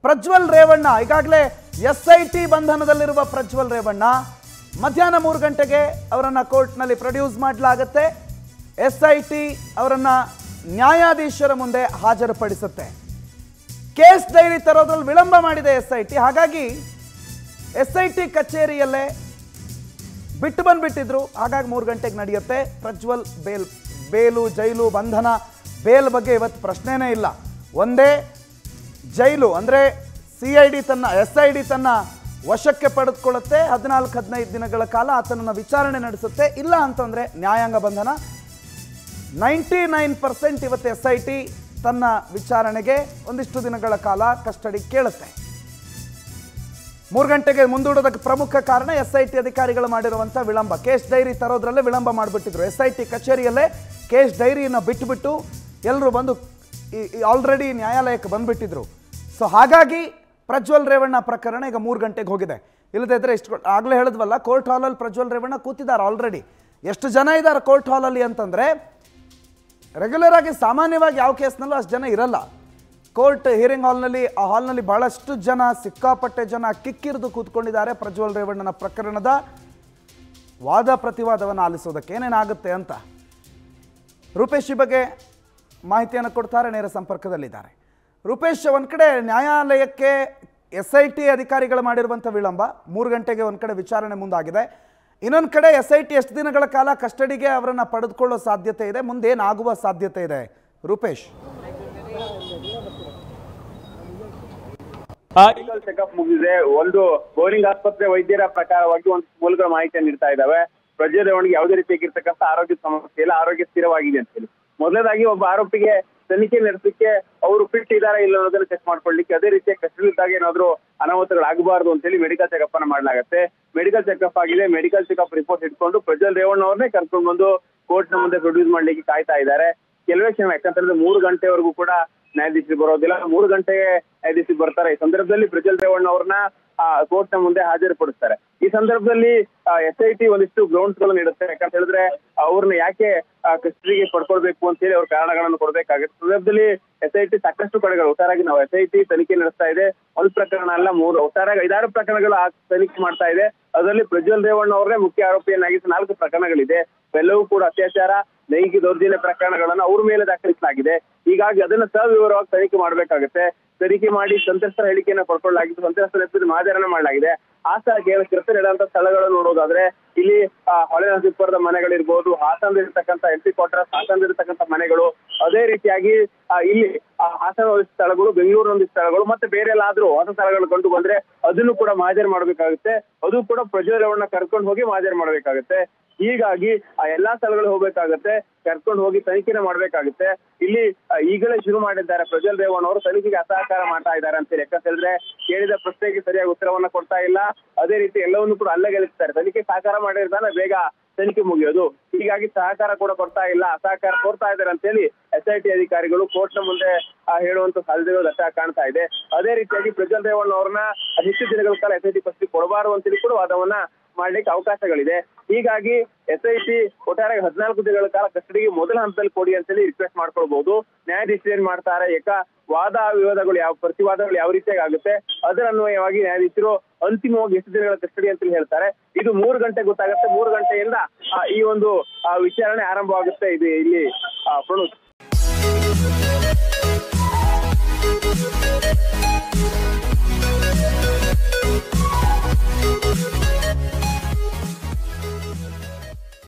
ಪ್ರಜ್ವಲ್ ರೇವಣ್ಣ ಈಗಾಗಲೇ S I T ಬಂಧನದಲ್ಲಿರುವ ಪ್ರಜ್ವಲ್ ರೇವಣ್ಣ ಮಧ್ಯಾಹ್ನ ಮೂರು ಗಂಟೆಗೆ ಅವರನ್ನು ಕೋರ್ಟ್ನಲ್ಲಿ ಪ್ರೊಡ್ಯೂಸ್ ಮಾಡಲಾಗುತ್ತೆ ಎಸ್ ಐ ಟಿ ಅವರನ್ನು ನ್ಯಾಯಾಧೀಶರ ಮುಂದೆ ಹಾಜರುಪಡಿಸುತ್ತೆ ಕೇಸ್ ಡೈರಿ ತರೋದ್ರಲ್ಲಿ ವಿಳಂಬ ಮಾಡಿದೆ ಎಸ್ ಐ ಟಿ ಹಾಗಾಗಿ ಎಸ್ ಐ ಟಿ ಕಚೇರಿಯಲ್ಲೇ ಬಿಟ್ಟು ಬಂದ್ಬಿಟ್ಟಿದ್ರು ಹಾಗಾಗಿ ಮೂರು ಗಂಟೆಗೆ ನಡೆಯುತ್ತೆ ಪ್ರಜ್ವಲ್ ಬೇಲ್ ಬೇಲು ಜೈಲು ಬಂಧನ ಬೇಲ್ ಬಗ್ಗೆ ಇವತ್ತು ಪ್ರಶ್ನೆನೇ ಇಲ್ಲ ಒಂದೇ ಜೈಲು ಅಂದರೆ ಸಿ ಐ ಡಿ ತನ್ನ ಎಸ್ ಐ ಡಿ ತನ್ನ ವಶಕ್ಕೆ ಪಡೆದುಕೊಳ್ಳುತ್ತೆ ಹದಿನಾಲ್ಕು ಹದಿನೈದು ದಿನಗಳ ಕಾಲ ಆತನನ್ನು ವಿಚಾರಣೆ ನಡೆಸುತ್ತೆ ಇಲ್ಲ ಅಂತಂದರೆ ನ್ಯಾಯಾಂಗ ಬಂಧನ ನೈಂಟಿ ನೈನ್ ಪರ್ಸೆಂಟ್ ಇವತ್ತು ಎಸ್ ಐ ಟಿ ತನ್ನ ವಿಚಾರಣೆಗೆ ಒಂದಿಷ್ಟು ದಿನಗಳ ಕಾಲ ಕಸ್ಟಡಿ ಕೇಳುತ್ತೆ ಮೂರು ಗಂಟೆಗೆ ಮುಂದೂಡೋದಕ್ಕೆ ಪ್ರಮುಖ ಕಾರಣ ಎಸ್ ಐ ಟಿ ಅಧಿಕಾರಿಗಳು ಮಾಡಿರುವಂಥ ವಿಳಂಬ ಕೇಸ್ ಡೈರಿ ತರೋದ್ರಲ್ಲೇ ವಿಳಂಬ ಮಾಡಿಬಿಟ್ಟಿದ್ರು ಎಸ್ ಐ ಟಿ ಕಚೇರಿಯಲ್ಲೇ ಕೇಸ್ ಡೈರಿಯನ್ನು ಬಿಟ್ಟುಬಿಟ್ಟು ಎಲ್ಲರೂ ಬಂದು ಆಲ್ರೆಡಿ ನ್ಯಾಯಾಲಯಕ್ಕೆ ಬಂದುಬಿಟ್ಟಿದ್ರು ಸೊ ಹಾಗಾಗಿ ಪ್ರಜ್ವಲ್ ರೇವಣ್ಣ ಪ್ರಕರಣ ಈಗ ಮೂರು ಗಂಟೆಗೆ ಹೋಗಿದೆ ಇಲ್ಲದೇ ಇದ್ರೆ ಇಷ್ಟು ಆಗಲೇ ಹೇಳಿದ್ವಲ್ಲ ಕೋರ್ಟ್ ಹಾಲಲ್ಲಿ ಪ್ರಜ್ವಲ್ ರೇವಣ್ಣ ಕೂತಿದ್ದಾರೆ ಆಲ್ರೆಡಿ ಎಷ್ಟು ಜನ ಇದ್ದಾರೆ ಕೋರ್ಟ್ ಹಾಲಲ್ಲಿ ಅಂತಂದರೆ ರೆಗ್ಯುಲರ್ ಆಗಿ ಸಾಮಾನ್ಯವಾಗಿ ಯಾವ ಕೇಸ್ನಲ್ಲೂ ಅಷ್ಟು ಜನ ಇರಲ್ಲ ಕೋರ್ಟ್ ಹಿಯರಿಂಗ್ ಹಾಲ್ನಲ್ಲಿ ಆ ಹಾಲ್ನಲ್ಲಿ ಬಹಳಷ್ಟು ಜನ ಸಿಕ್ಕಾಪಟ್ಟೆ ಜನ ಕಿಕ್ಕಿರಿದು ಕೂತ್ಕೊಂಡಿದ್ದಾರೆ ಪ್ರಜ್ವಲ್ ರೇವಣ್ಣನ ಪ್ರಕರಣದ ವಾದ ಪ್ರತಿವಾದವನ್ನು ಆಲಿಸೋದಕ್ಕೆ ಏನೇನಾಗುತ್ತೆ ಅಂತ ರೂಪೇಶ್ ಈ ಬಗ್ಗೆ ಮಾಹಿತಿಯನ್ನು ಕೊಡ್ತಾರೆ ನೇರ ಸಂಪರ್ಕದಲ್ಲಿದ್ದಾರೆ ರೂಪೇಶ್ ಒಂದು ಕಡೆ ನ್ಯಾಯಾಲಯಕ್ಕೆ ಎಸ್ ಐ ಟಿ ಅಧಿಕಾರಿಗಳು ಮಾಡಿರುವಂಥ ವಿಳಂಬ ಮೂರು ಗಂಟೆಗೆ ಒಂದು ಕಡೆ ವಿಚಾರಣೆ ಮುಂದಾಗಿದೆ ಇನ್ನೊಂದು ಕಡೆ ಎಸ್ ಐ ಟಿ ಎಷ್ಟು ದಿನಗಳ ಕಾಲ ಕಸ್ಟಡಿಗೆ ಅವರನ್ನು ಪಡೆದುಕೊಳ್ಳೋ ಸಾಧ್ಯತೆ ಇದೆ ಮುಂದೆ ಏನಾಗುವ ಸಾಧ್ಯತೆ ಇದೆ ರೂಪೇಶ್ ಮೆಡಿಕಲ್ ಚೆಕಪ್ ಮುಗಿದಿದೆ ಒಂದು ಬೋರಿಂಗ್ ಆಸ್ಪತ್ರೆ ವೈದ್ಯರ ಪ್ರಕಾರವಾಗಿ ಒಂದು ಮೂಲಗಳ ಮಾಹಿತಿಯನ್ನು ನೀಡ್ತಾ ಇದ್ದಾವೆ ಪ್ರಜ್ವಲ್ ಯಾವುದೇ ರೀತಿಯಾಗಿರ್ತಕ್ಕಂಥ ಆರೋಗ್ಯ ಸಮಸ್ಯೆ ಇಲ್ಲ ಆರೋಗ್ಯ ಸ್ಥಿರವಾಗಿದೆ ಅಂತ ಹೇಳಿ ಮೊದಲನೇದಾಗಿ ಒಬ್ಬ ಆರೋಪಿಗೆ ತನಿಖೆ ನಡೆಸಲಿಕ್ಕೆ ಅವರು ಫಿಟ್ ಇದಾರಾ ಇಲ್ಲ ಅನ್ನೋದನ್ನ ಚೆಕ್ ಮಾಡ್ಕೊಳ್ಳಿಕ್ಕೆ ಅದೇ ರೀತಿಯ ಕಸ್ಟಡಿದಾಗ ಏನಾದ್ರು ಅನಾಹುತಗಳಾಗಬಾರ್ದು ಅಂತ ಹೇಳಿ ಮೆಡಿಕಲ್ ಚೆಕಪ್ ಅನ್ನ ಮಾಡಲಾಗುತ್ತೆ ಮೆಡಿಕಲ್ ಚೆಕಪ್ ಆಗಿದೆ ಮೆಡಿಕಲ್ ಚೆಕಪ್ ರಿಪೋರ್ಟ್ ಇಟ್ಕೊಂಡು ಪ್ರಜ್ವಲ್ ರೇವಣ್ಣ ಅವ್ರನ್ನೇ ಕರ್ಕೊಂಡು ಬಂದು ಕೋರ್ಟ್ ನ ಮುಂದೆ ಪ್ರೊಡ್ಯೂಸ್ ಮಾಡ್ಲಿಕ್ಕೆ ಕಾಯ್ತಾ ಇದ್ದಾರೆ ಕೆಲವೇ ಕ್ಷಣ ಯಾಕಂತಂದ್ರೆ ಮೂರು ಗಂಟೆವರೆಗೂ ಕೂಡ ನ್ಯಾಯಾಧೀಶರು ಬರೋದಿಲ್ಲ ಮೂರು ಗಂಟೆಗೆ ನ್ಯಾಯಾಧೀಶರು ಬರ್ತಾರೆ ಈ ಸಂದರ್ಭದಲ್ಲಿ ಪ್ರಜ್ವಲ್ ರೇವಣ್ಣ ಅವ್ರನ್ನ ಕೋರ್ಟ್ ನ ಮುಂದೆ ಹಾಜರುಪಡಿಸ್ತಾರೆ ಈ ಸಂದರ್ಭದಲ್ಲಿ ಎಸ್ ಐ ಟಿ ಒಂದಿಷ್ಟು ಗ್ರೌಂಡ್ಸ್ ಗಳನ್ನ ನೀಡುತ್ತೆ ಯಾಕಂತ ಹೇಳಿದ್ರೆ ಅವ್ರನ್ನ ಯಾಕೆ ಕಸ್ಟಡಿಗೆ ಪಡ್ಕೊಳ್ಬೇಕು ಅಂತ ಹೇಳಿ ಅವ್ರ ಕಾರಣಗಳನ್ನು ಕೊಡ್ಬೇಕಾಗುತ್ತೆ ಸಂದರ್ಭದಲ್ಲಿ ಎಸ್ ಐ ಟಿ ಸಾಕಷ್ಟು ಕಡೆಗಳು ಒಟ್ಟಾರಾಗಿ ನಾವು ಎಸ್ ಐ ಟಿ ತನಿಖೆ ನಡೆಸ್ತಾ ಇದೆ ಒಂದು ಪ್ರಕರಣ ಅಲ್ಲ ಮೂರು ಒಟ್ಟಾರಾಗಿ ಐದಾರು ಪ್ರಕರಣಗಳು ಆ ತನಿಖೆ ಮಾಡ್ತಾ ಇದೆ ಅದರಲ್ಲಿ ಪ್ರಜ್ವಲ್ ರೇವಣ್ಣ ಅವರೇ ಮುಖ್ಯ ಆರೋಪಿಯನ್ನಾಗಿಸಿ ನಾಲ್ಕು ಪ್ರಕರಣಗಳಿದೆ ಎಲ್ಲವೂ ಕೂಡ ಅತ್ಯಾಚಾರ ಲೈಂಗಿಕ ದೌರ್ಜನ್ಯ ಪ್ರಕರಣಗಳನ್ನು ಅವ್ರ ಮೇಲೆ ದಾಖಲಿಸಲಾಗಿದೆ ಹೀಗಾಗಿ ಅದನ್ನ ಸವಿವರವಾಗಿ ತನಿಖೆ ಮಾಡಬೇಕಾಗುತ್ತೆ ತನಿಖೆ ಮಾಡಿ ಸಂತ್ರಸ್ತರ ಹೇಳಿಕೆಯನ್ನ ಪಡ್ಕೊಳ್ಳಲಾಗಿದ್ದು ಸಂತ್ರಸ್ತರ ಹೆಸರು ಮಾದರನ್ನ ಮಾಡಲಾಗಿದೆ ಆ ಸ್ಥಳಕ್ಕೆ ಕೃತ್ಯ ನಡೆದಂತ ಸ್ಥಳಗಳನ್ನು ನೋಡೋದಾದ್ರೆ ಇಲ್ಲಿ ಆ, ಹೊಳೆ ನರಸೀಪುರದ ಮನೆಗಳಿರ್ಬೋದು ಹಾಸನದಲ್ಲಿರ್ತಕ್ಕಂಥ ಎಂ ಪಿ ಕ್ವಾರ್ಟರ್ಸ್ ಹಾಸನದಲ್ಲಿರ್ತಕ್ಕಂಥ ಮನೆಗಳು ಅದೇ ರೀತಿಯಾಗಿ ಆ, ಇಲ್ಲಿ ಆ, ಹಾಸನ ಒಂದಿಷ್ಟು ಸ್ಥಳಗಳು ಬೆಂಗಳೂರಿನ ಒಂದಿಷ್ಟು ಸ್ಥಳಗಳು ಮತ್ತೆ ಬೇರೆ ಎಲ್ಲಾದ್ರೂ ಹೊಸ ಸ್ಥಳಗಳು ಕಂಡು ಬಂದ್ರೆ ಅದನ್ನು ಕೂಡ ಮಾಜರ್ ಮಾಡಬೇಕಾಗುತ್ತೆ ಅದು ಕೂಡ ಪ್ರಜ್ವಲವನ್ನ ಕರ್ಕೊಂಡು ಹೋಗಿ ಮಾಜರ್ ಮಾಡಬೇಕಾಗುತ್ತೆ ಹೀಗಾಗಿ ಆ ಎಲ್ಲಾ ಸ್ಥಳಗಳು ಹೋಗ್ಬೇಕಾಗತ್ತೆ ಕರ್ಕೊಂಡು ಹೋಗಿ ತನಿಖೆನ ಮಾಡ್ಬೇಕಾಗುತ್ತೆ ಇಲ್ಲಿ ಆ, ಈಗಲೇ ಶುರು ಮಾಡಿದ್ದಾರೆ ಪ್ರಜ್ವಲ್ ರೇವಣ್ಣ ಅವರು ತನಿಖೆಗೆ ಅಸಹಕಾರ ಮಾಡ್ತಾ ಇದ್ದಾರೆ ಅಂತ ಯಾಕಂತ ಹೇಳಿದ್ರೆ ಕೇಳಿದ ಪ್ರಶ್ನೆಗೆ ಸರಿಯಾಗಿ ಉತ್ತರವನ್ನ ಕೊಡ್ತಾ ಇಲ್ಲ ಅದೇ ರೀತಿ ಎಲ್ಲವನ್ನು ಕೂಡ ಅಲ್ಲಗೆಲಿಸ್ತಾರೆ ತನಿಖೆ ಸಹಕಾರ ಮಾಡಿರ್ತಾನೆ ಬೇಗ ತನಿಖೆ ಮುಗಿಯೋದು ಹೀಗಾಗಿ ಸಹಕಾರ ಕೂಡ ಕೊಡ್ತಾ ಇಲ್ಲ ಅಸಹಕಾರ ಕೋರ್ತಾ ಇದ್ದಾರೆ ಅಂತ ಹೇಳಿ ಎಸ್ ಐ ಟಿ ಅಧಿಕಾರಿಗಳು ಕೋರ್ಟ್ ನ ಮುಂದೆ ಆ, ಹೇಳುವಂತ ಸಾಧ್ಯತೆಗಳು ದಟ್ಟ ಕಾಣ್ತಾ ಇದೆ ಅದೇ ರೀತಿಯಾಗಿ ಪ್ರಜ್ವಲ್ ರೇವಣ್ಣ ಅವ್ರನ್ನ ಹೆಚ್ಚು ದಿನಗಳ ಕಾಲ ಎಸ್ ಐ ಟಿ ಕಸ್ಟಡಿ ಕೊಡಬಾರದು ಅಂತೇಳಿ ಕೂಡ ವಾದವನ್ನ ಮಾಡ್ಲಿಕ್ಕೆ ಅವಕಾಶಗಳಿದೆ ಹೀಗಾಗಿ ಎಸ್ ಐ ಟಿ ಒಟ್ಟಾರೆ ಹದಿನಾಲ್ಕು ದಿನಗಳ ಕಾಲ ಕಸ್ಟಡಿಗೆ ಮೊದಲ ಹಂತದಲ್ಲಿ ಕೊಡಿ ಅಂತೇಳಿ ರಿಕ್ವೆಸ್ಟ್ ಮಾಡ್ಕೊಳ್ಬಹುದು ನ್ಯಾಯಾಧೀಶರು ಏನ್ ಮಾಡ್ತಾರೆ ಏಕ ವಾದ ವಿವಾದಗಳು ಯಾವ ಪ್ರತಿವಾದಗಳು ಯಾವ ರೀತಿಯಾಗಿ ಆಗುತ್ತೆ ಅದರ ಅನ್ವಯವಾಗಿ ನ್ಯಾಯಾಧೀಶರು ಅಂತಿಮವಾಗಿ ಎಷ್ಟು ದಿನಗಳ ಕಸ್ಟಡಿ ಅಂತೇಳಿ ಹೇಳ್ತಾರೆ ಇದು ಮೂರು ಗಂಟೆ ಗೊತ್ತಾಗುತ್ತೆ ಮೂರು ಗಂಟೆಯಿಂದ ಆ, ಈ ಒಂದು ಆ, ವಿಚಾರಣೆ ಆರಂಭವಾಗುತ್ತೆ ಇದು ಇಲ್ಲಿ ಆ, ಪ್ರಣೋದ್